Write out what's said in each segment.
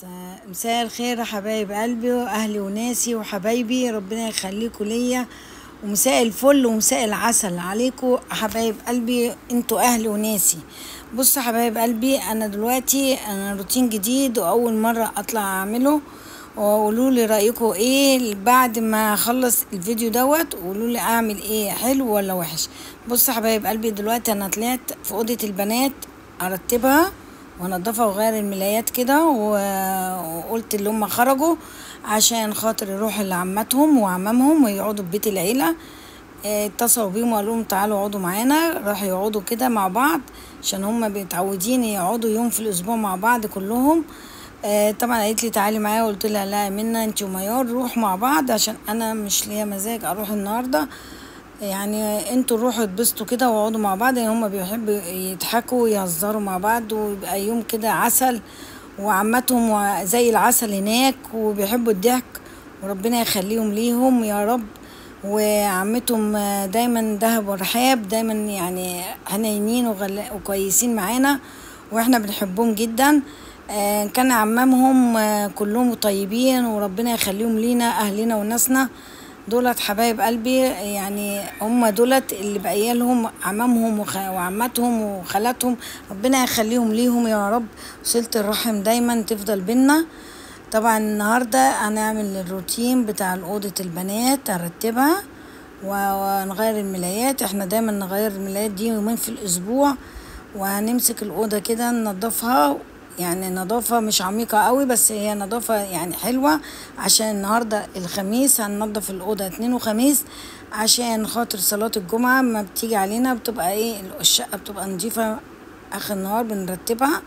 مساء- مساء الخير يا حبايب قلبي واهلي وناسي وحبايبي ربنا يخليكم ليا ومساء الفل ومساء العسل عليكم حبايب قلبي انتوا اهلي وناسي بصوا حبايب قلبي انا دلوقتي انا روتين جديد واول مره اطلع اعمله وقولوا لي رايكم ايه بعد ما اخلص الفيديو دوت وقولوا لي اعمل ايه حلو ولا وحش بصوا حبايب قلبي دلوقتي انا طلعت في اوضه البنات ارتبها وانضفها واغير الملايات كده و- وقلت اللي هم خرجوا عشان خاطر يروحوا لعمتهم وعمامهم ويقعدوا في بيت العيله اه، اتصلوا بيهم وقالوا لهم تعالوا اقعدوا معانا راحوا يقعدوا كده مع بعض عشان هم متعودين يقعدوا يوم في الاسبوع مع بعض كلهم آه، طبعا قالت لي تعالي معايا قلت لها لا منا انت وميار روح مع بعض عشان انا مش ليا مزاج اروح النهارده يعني انتوا روحوا اتبسطوا كده واقعدوا مع بعض يعني هما بيحبوا يضحكوا ويهزروا مع بعض ويبقى يوم كده عسل وعمتهم و- زي العسل هناك وبيحبوا الضحك وربنا يخليهم ليهم يا رب وعمتهم آه، دايما دهب ورحاب دايما يعني حنينين وغل- وكويسين معانا واحنا بنحبهم جدا آه، كان عمامهم آه، كلهم طيبين وربنا يخليهم لينا اهلنا وناسنا دولت حبايب قلبي يعني هم دولت اللي بقى لهم عمامهم وخ- وعماتهم وخالاتهم ربنا يخليهم ليهم يا رب صلة الرحم دايما تفضل بينا طبعا النهاردة هنعمل الروتين بتاع أوضة البنات هرتبها و- ونغير الملايات احنا دايما نغير الملايات دي يومين في الأسبوع وهنمسك الأوضة كده ننضفها يعني نظافة مش عميقة قوي بس هي نظافة يعني حلوة عشان النهاردة الخميس هننضف الأوضة اتنين وخميس عشان خاطر صلاة الجمعة ما بتيجي علينا بتبقى ايه الشقة بتبقى نضيفة آخر النهار بنرتبها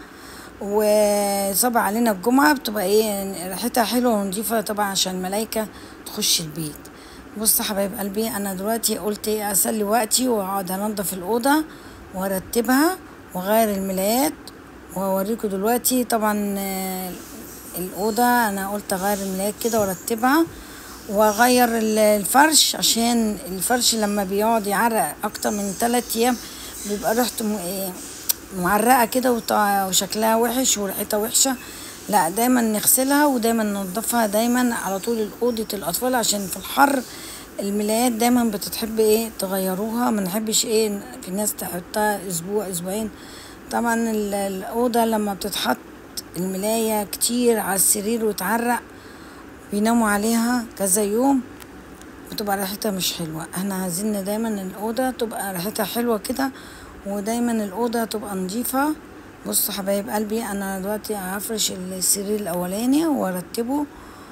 وصبع علينا الجمعة بتبقى ايه ريحتها حلوة ونضيفة طبعا عشان الملايكة تخش البيت بص يا حبايب قلبي انا دلوقتي قلت ايه اسلي وقتي واقعد انضف الاوضه وارتبها واغير الملايات واوريكم دلوقتي طبعا آه، الاوضه انا قلت اغير الملايات كده وارتبها واغير ال- الفرش عشان الفرش لما بيقعد يعرق اكتر من 3 ايام بيبقى ريحته م- إيه معرقه كده وط- وشكلها وحش وريحتها وحشه لا دايما نغسلها ودايما ننضفها دايما على طول اوضه الاطفال عشان في الحر الملايات دايما بتتحب ايه تغيروها ما نحبش ايه في ناس تحطها اسبوع اسبوعين طبعا ال- الاوضه لما بتتحط الملايه كتير على السرير وتعرق بيناموا عليها كذا يوم بتبقى ريحتها مش حلوة احنا عايزين دايما الأوضة تبقى ريحتها حلوة كده ودايما الأوضة تبقى نظيفة بصوا حبايب قلبي انا دلوقتي هفرش السرير الاولاني وارتبه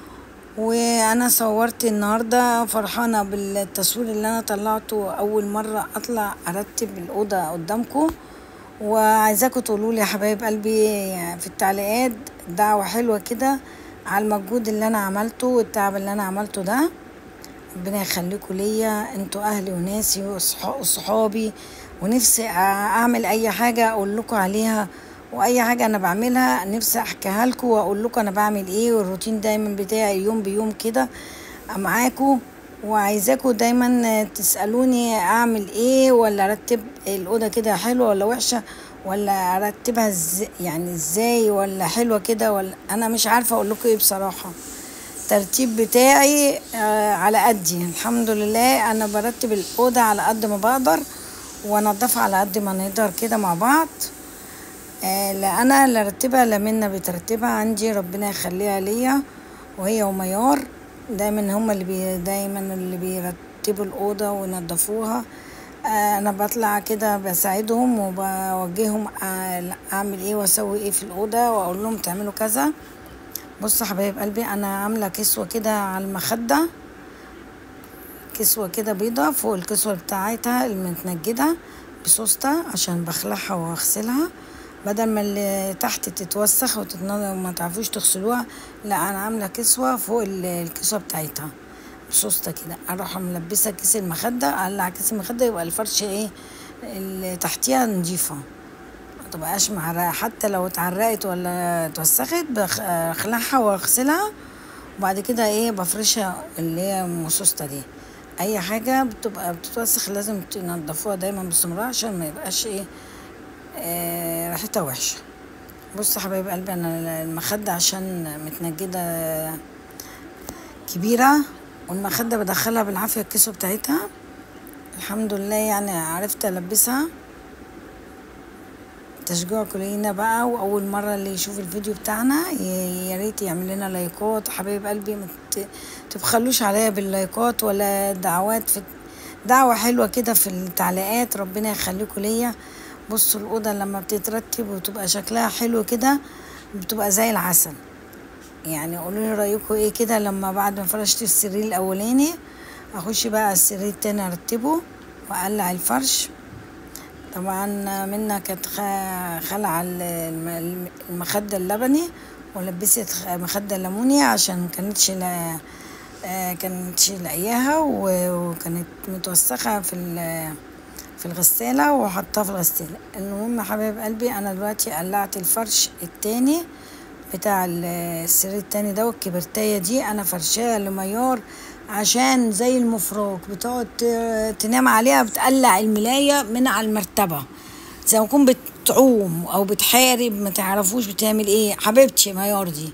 وانا صورت النهارده فرحانه بالتصوير اللي انا طلعته اول مره اطلع ارتب الاوضه قدامكم وعايزاكم تقولوا لي يا حبايب قلبي في التعليقات دعوه حلوه كده على المجهود اللي انا عملته والتعب اللي انا عملته ده ربنا يخليكم ليا انتوا اهلي وناسي وصح- وصحابي ونفسي أ- اعمل اي حاجه اقول لكم عليها واي حاجه انا بعملها نفسي احكيها لكم واقول لكم انا بعمل ايه والروتين دايما بتاعي يوم بيوم كده معاكم وعايزاكم دايما تسالوني اعمل ايه ولا ارتب الاوضه كده حلوه ولا وحشه ولا ارتبها ازاي يعني ازاي ولا حلوه كده ولا انا مش عارفه اقول لكم ايه بصراحه الترتيب بتاعي آه، على قدي الحمد لله انا برتب الاوضه على قد ما بقدر وانضفها على قد ما نقدر كده مع بعض آه، لا انا اللي ارتبها لا منا بترتبها عندي ربنا يخليها ليا وهي وميار دايما هما اللي بي دايما اللي بيرتبوا الاوضه وينضفوها آه، انا بطلع كده بساعدهم وبوجههم آه، اعمل ايه واسوي ايه في الاوضه واقول لهم تعملوا كذا بصوا حبايب قلبي انا عامله كسوه كده على المخده كسوه كده بيضه فوق الكسوه بتاعتها المتنجده بسوسته عشان بخلعها واغسلها بدل ما اللي تحت تتوسخ وتتنضف وما تعرفوش تغسلوها لا انا عامله كسوه فوق ال- الكسوه بتاعتها بسوسته كده اروح ملبسه كيس المخده اقلع كيس المخده يبقى الفرش ايه اللي تحتيها نضيفه ما تبقاش معرقة حتى لو اتعرقت ولا اتوسخت بخلعها واغسلها وبعد كده ايه بفرشها اللي هي مسوسته دي اي حاجه بتبقى بتتوسخ لازم تنضفوها دايما باستمرار عشان ما يبقاش ايه آه، ريحتها وحشه بص يا حبايب قلبي انا المخدة عشان متنجدة كبيرة والمخدة بدخلها بالعافية الكيسو بتاعتها الحمد لله يعني عرفت البسها تشجيعكم لينا بقى واول مره اللي يشوف الفيديو بتاعنا ي- يا ريت يعمل لنا لايكات حبايب قلبي ما ت- تبخلوش عليا باللايكات ولا دعوات في دعوه حلوه كده في التعليقات ربنا يخليكم ليا بصوا الاوضه لما بتترتب وتبقى شكلها حلو كده بتبقى زي العسل يعني قولوا لي رايكم ايه كده لما بعد ما فرشت السرير الاولاني اخش بقى على السرير التاني ارتبه واقلع الفرش طبعا منا كانت خ- خلع الم- المخدة اللبني ولبست خ- مخدة ليموني عشان مكانتش لا آه، كانتش لاقياها و- وكانت متوسخة في ال- في الغسالة وحطها في الغسالة المهم يا حبايب قلبي انا دلوقتي قلعت الفرش التاني بتاع ال- السرير التاني ده والكبرتاية دي انا فرشاها لميار عشان زي المفروك بتقعد ت- تنام عليها بتقلع الملاية من على المرتبة زي ما تكون بتعوم او بتحارب ما تعرفوش بتعمل ايه حبيبتي ميار دي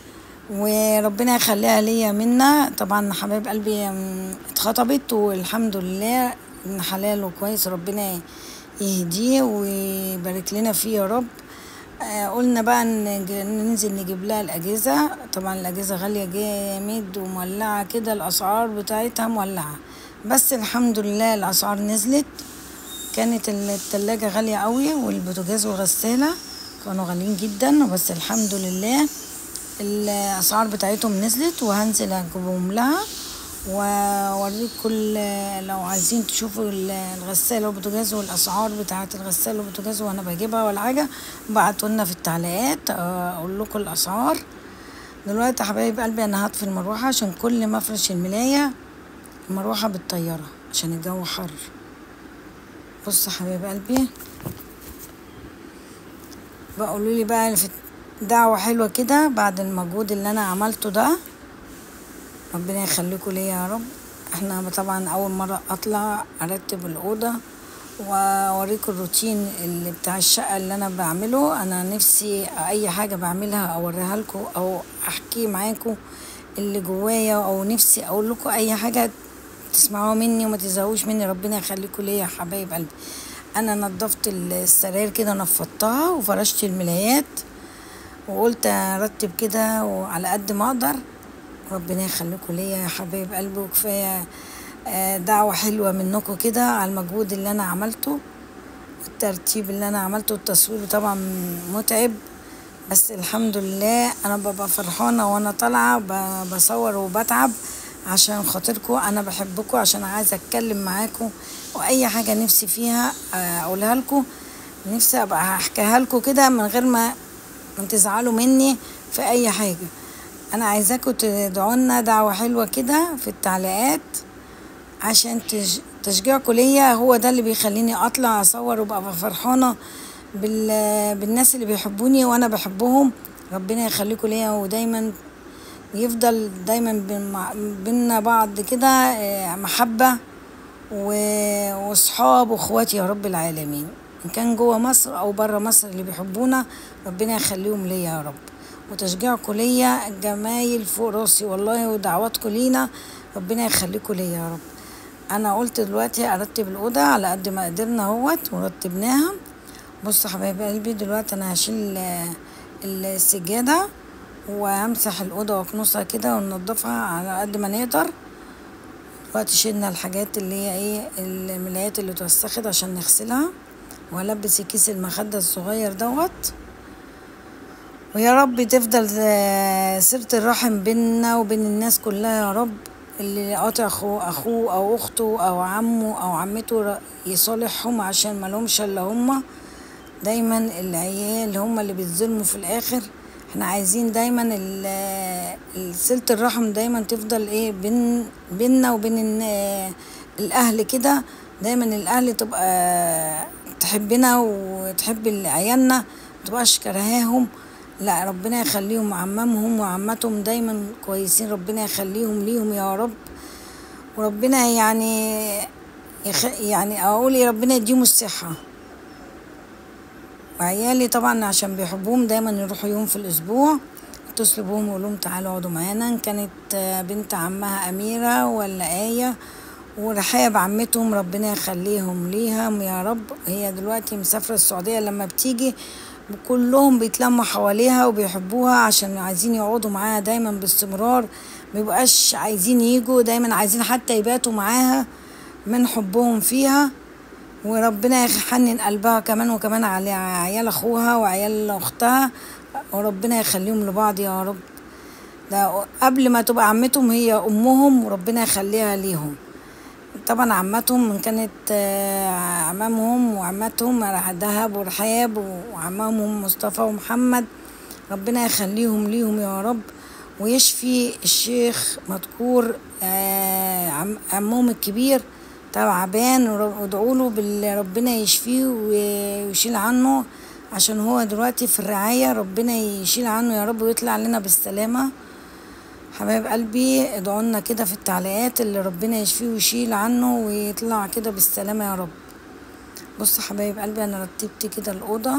وربنا يخليها ليا منا طبعا حبايب قلبي م، اتخطبت والحمد لله ان حلال وكويس ربنا يهديه ويبارك لنا فيه يا رب آه، قلنا بقى نج- ننزل نجيب لها الأجهزة طبعا الأجهزة غالية جامد ومولعة كده الأسعار بتاعتها مولعة بس الحمد لله الأسعار نزلت كانت التلاجة غالية قوي والبوتاجاز والغسالة كانوا غاليين جدا بس الحمد لله الأسعار بتاعتهم نزلت وهنزل أجيبهم لها واوريك كل لو عايزين تشوفوا ال- الغسالة والبوتاجاز والأسعار بتاعة الغسالة والبوتاجاز وأنا بجيبها ولا حاجة بعتولنا في التعليقات آه، أقول لكم الأسعار دلوقتي يا حبايب قلبي أنا هطفي المروحة عشان كل ما أفرش الملاية المروحة بالطيارة عشان الجو حر بص يا حبايب قلبي بقولوا لي بقى في دعوة حلوة كده بعد المجهود اللي أنا عملته ده ربنا يخليكم ليا يا رب احنا طبعا اول مرة اطلع ارتب الاوضة واوريكم الروتين اللي بتاع الشقة اللي انا بعمله انا نفسي اي حاجة بعملها اوريها لكم او احكي معاكم اللي جوايا او نفسي اقول لكم اي حاجة تسمعوها مني وما تزهقوش مني ربنا يخليكم ليا يا حبايب قلبي انا نضفت السراير كده نفضتها وفرشت الملايات وقلت ارتب كده وعلى قد ما اقدر ربنا يخليكم ليا يا حبايب قلبي وكفايه آه، دعوه حلوه منكم كده على المجهود اللي انا عملته الترتيب اللي انا عملته التصوير طبعا متعب بس الحمد لله انا ببقى فرحانه وانا طالعه ب- بصور وبتعب عشان خاطركم انا بحبكم عشان عايزه اتكلم معاكم واي حاجه نفسي فيها آه، اقولها لكم نفسي ابقى احكيها لكم كده من غير ما ما تزعلوا مني في اي حاجه انا عايزاكم تدعوا لنا دعوه حلوه كده في التعليقات عشان تج... تشجيعكم ليا هو ده اللي بيخليني اطلع اصور وابقى فرحانه بال... بالناس اللي بيحبوني وانا بحبهم ربنا يخليكم ليا ودايما يفضل دايما بين- بينا بعض كده آه، محبه و- وصحاب واخواتي يا رب العالمين ان كان جوه مصر او بره مصر اللي بيحبونا ربنا يخليهم ليا يا رب وتشجيعكم ليا الجمايل فوق راسي والله ودعواتكم لينا ربنا يخليكم ليا يا رب انا قلت دلوقتي ارتب الاوضه على قد ما قدرنا اهوت ورتبناها بصوا حبايب قلبي دلوقتي انا هشيل آه، السجاده وهمسح الاوضه واكنسها كده وننضفها على قد ما نقدر دلوقتي شلنا الحاجات اللي هي ايه الملايات اللي اتوسخت عشان نغسلها والبس الكيس المخدة الصغير دوت ويا رب تفضل آه، صلة الرحم بيننا وبين الناس كلها يا رب اللي قاطع اخوه اخوه او اخته او عمه او عمته ر- يصالحهم عشان ملهمش الا هما دايما العيال هم اللي بيتظلموا في الاخر احنا عايزين دايما ال- ال- صلة الرحم دايما تفضل ايه بين بيننا وبين الن- الاهل كده دايما الاهل تبقى تحبنا وتحب عيالنا متبقاش كرهاهم لا ربنا يخليهم عمامهم وعماتهم دايما كويسين ربنا يخليهم ليهم يا رب وربنا يعني يخ... يعني اقول يا ربنا يديهم الصحة وعيالي طبعا عشان بيحبوهم دايما يروحوا يوم في الاسبوع اتصلوا بهم وقولوا لهم تعالوا اقعدوا معانا ان كانت آه، بنت عمها اميره ولا ايه ورحاب عمتهم ربنا يخليهم ليهم يا رب هي دلوقتي مسافره السعوديه لما بتيجي كلهم بيتلموا حواليها وبيحبوها عشان عايزين يقعدوا معاها دايما باستمرار ميبقاش عايزين يجوا دايما عايزين حتى يباتوا معاها من حبهم فيها وربنا يحنن قلبها كمان وكمان على عيال اخوها وعيال اختها وربنا يخليهم لبعض يا رب ده قبل ما تبقى عمتهم هي امهم وربنا يخليها ليهم طبعا عمتهم من كانت آه، عمامهم وعمتهم دهب ورحاب وعمامهم مصطفى ومحمد ربنا يخليهم ليهم يا رب ويشفي الشيخ مذكور آه، عم- عمهم الكبير تعبان وادعوا له ربنا يشفيه ويشيل عنه عشان هو دلوقتي في الرعاية ربنا يشيل عنه يا رب ويطلع لنا بالسلامة حبايب قلبي ادعوا لنا كده في التعليقات اللي ربنا يشفيه ويشيل عنه ويطلع كده بالسلامة يا رب بص حبايب قلبي انا رتبت كده الأوضة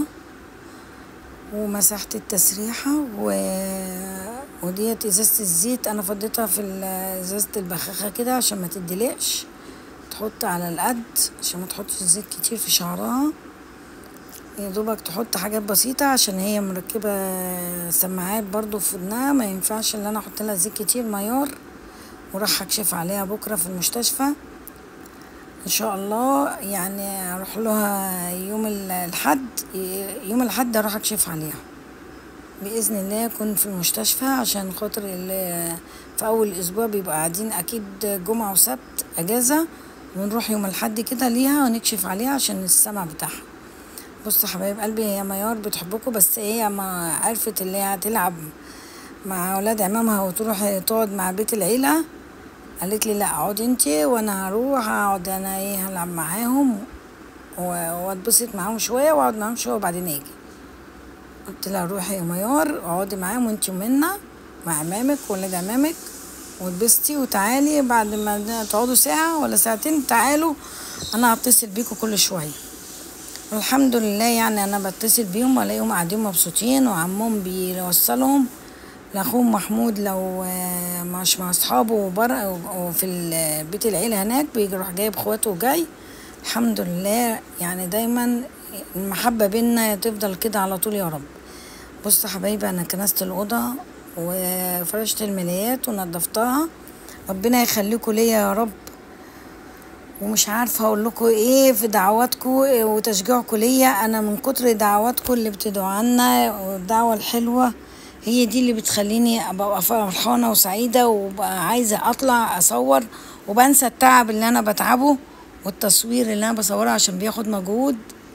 ومسحت التسريحة و... وديت ازازة الزيت انا فضيتها في ال- ازازة البخاخة كده عشان ما تدلقش تحط على القد عشان ما تحطش زيت كتير في شعرها يا دوبك تحط حاجات بسيطة عشان هي مركبة سماعات برضو في ودنها ما ينفعش ان انا احط لها زيت كتير ميار وراح اكشف عليها بكرة في المستشفى ان شاء الله يعني اروح لها يوم ال- الحد يوم الحد اروح اكشف عليها باذن الله اكون في المستشفى عشان خاطر ال- في اول الاسبوع بيبقى قاعدين اكيد جمعه وسبت اجازه ونروح يوم الحد كده ليها ونكشف عليها عشان السمع بتاعها بصوا حبايب قلبي هي ميار بتحبكم بس هي ما عرفت اللي هي هتلعب مع اولاد عمامها وتروح تقعد مع بيت العيله قالت لي لا اقعدي انتي وانا هروح اقعد انا ايه هلعب معاهم و- واتبسط معاهم شويه واقعد معاهم شويه وبعدين اجي قلت لها روحي يا ميار اقعدي معاهم وانتي ومنى مع عمامك ولاد عمامك واتبسطي وتعالي بعد ما تقعدوا ساعة ولا ساعتين تعالوا انا هتصل بيكم كل شوية والحمد لله يعني انا بتصل بيهم والاقيهم قاعدين مبسوطين وعمهم بيوصلهم لاخوهم محمود لو آه، مش مع اصحابه وبر وفي ال- بيت العيلة هناك بيروح جايب اخواته وجاي الحمد لله يعني دايما المحبة بينا تفضل كده على طول يا رب بصوا حبايبي انا كنست الاوضه وفرشت الملايات ونضفتها ربنا يخليكم ليا يا رب ومش عارفه اقول لكم ايه في دعواتكم وتشجيعكم ليا انا من كتر دعواتكم اللي بتدعوا عنا والدعوه الحلوه هي دي اللي بتخليني ابقى فرحانه وسعيده وبقى عايزه اطلع اصور وبنسى التعب اللي انا بتعبه والتصوير اللي انا بصوره عشان بياخد مجهود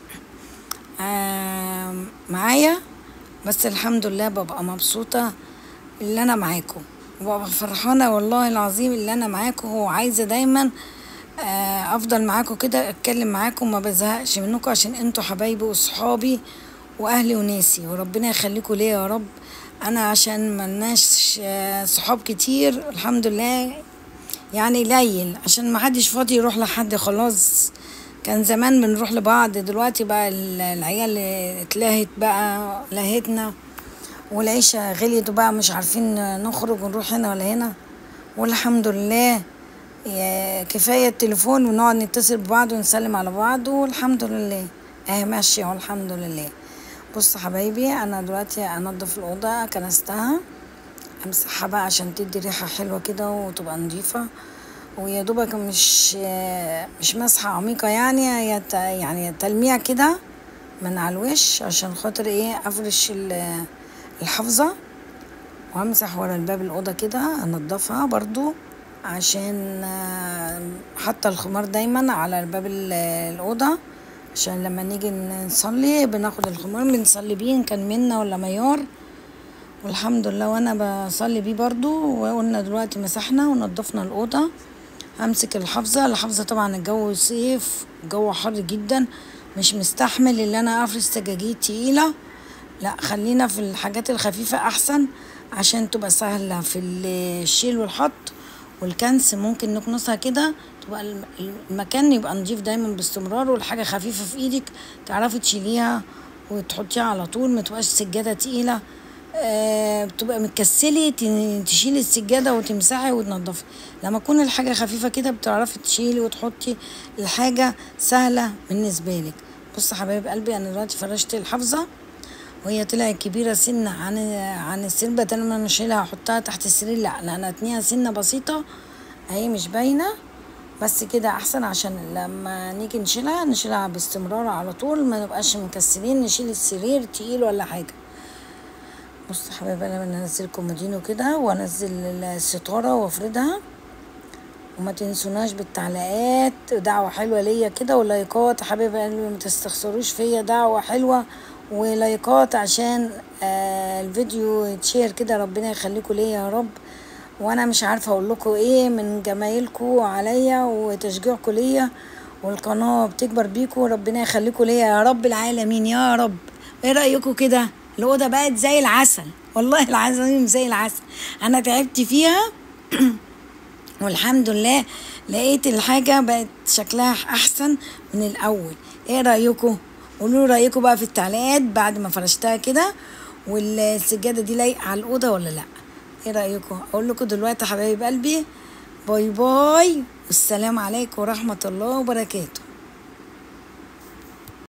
آم، معايا بس الحمد لله ببقى مبسوطة اللي أنا معاكم وببقى فرحانة والله العظيم اللي أنا معاكم وعايزة دايما آه، أفضل معاكم كده أتكلم معاكم ما بزهقش منكم عشان انتوا حبايبي وصحابي وأهلي وناسي وربنا يخليكم ليا يا رب أنا عشان ملناش آه، صحاب كتير الحمد لله يعني قليل عشان ما حدش فاضي يروح لحد خلاص كان زمان بنروح لبعض دلوقتي بقى ال- العيال اتلهت بقى لهتنا والعيشة غليت وبقى مش عارفين نخرج ونروح هنا ولا هنا والحمد لله يا- كفاية التليفون ونقعد نتصل ببعض ونسلم على بعض والحمد لله اهي ماشية والحمد لله بص حبايبي انا دلوقتي انضف الأوضة كنستها امسحها بقى عشان تدي ريحة حلوة كده وتبقى نظيفة ويا دوبك مش مش مسحة عميقة يعني هي ت- يعني تلميع كده من على الوش عشان خاطر ايه افرش ال- الحافظة وامسح ورا الباب الأوضة كده انضفها برضو عشان آه، حاطة الخمار دايما على باب ال- الأوضة عشان لما نيجي نصلي بناخد الخمار بنصلي بيه إن كان منا ولا ميار والحمد لله وانا بصلي بيه برضو وقلنا دلوقتي مسحنا ونضفنا الأوضة همسك الحافظة الحافظة طبعا الجو صيف الجو حر جدا مش مستحمل اللي انا افرش سجاجيد تقيلة لا خلينا في الحاجات الخفيفة احسن عشان تبقى سهلة في الشيل والحط والكنس ممكن نكنسها كده تبقى الم- المكان يبقى نضيف دايما باستمرار والحاجة خفيفة في ايدك تعرفي تشيليها وتحطيها على طول ما تبقاش سجاده تقيله آه بتبقى متكسلي ت- تشيلي السجاده وتمسحي وتنضفي لما تكون الحاجه خفيفه كده بتعرفي تشيلي وتحطي الحاجه سهله بالنسبه لك بص يا حبايب قلبي انا دلوقتي فرشت الحافظه وهي طلعت كبيرة سنة عن عن السرير بدل ما انا اشيلها احطها تحت السرير لا انا أنا اتنيها سنة بسيطة اهي مش باينة بس كده احسن عشان لما نيجي نشيلها نشيلها باستمرار على طول ما نبقاش مكسلين نشيل السرير تقيل ولا حاجة بصوا يا حبايبي انا بنزل كومودينو كده وانزل الستارة وافردها وما تنسوناش بالتعليقات دعوة حلوة ليا كده ولايكات يا حبايبي قلبي ما تستخسروش فيا دعوة حلوة ولايكات عشان آه الفيديو يتشير كده ربنا يخليكم ليا يا رب وانا مش عارفة اقول لكم ايه من جمايلكم عليا وتشجيعكم ليا والقناة بتكبر بيكم ربنا يخليكم ليا يا رب العالمين يا رب ايه رأيكم كده الأوضة بقت زي العسل والله العظيم زي العسل انا تعبت فيها والحمد لله لقيت الحاجة بقت شكلها أحسن من الأول إيه رأيكم؟ قولوا رأيكم بقى في التعليقات بعد ما فرشتها كده والسجادة دي لايقة على الأوضة ولا لأ؟ إيه رأيكم؟ أقول لكم دلوقتي يا حبايب قلبي باي باي والسلام عليكم ورحمة الله وبركاته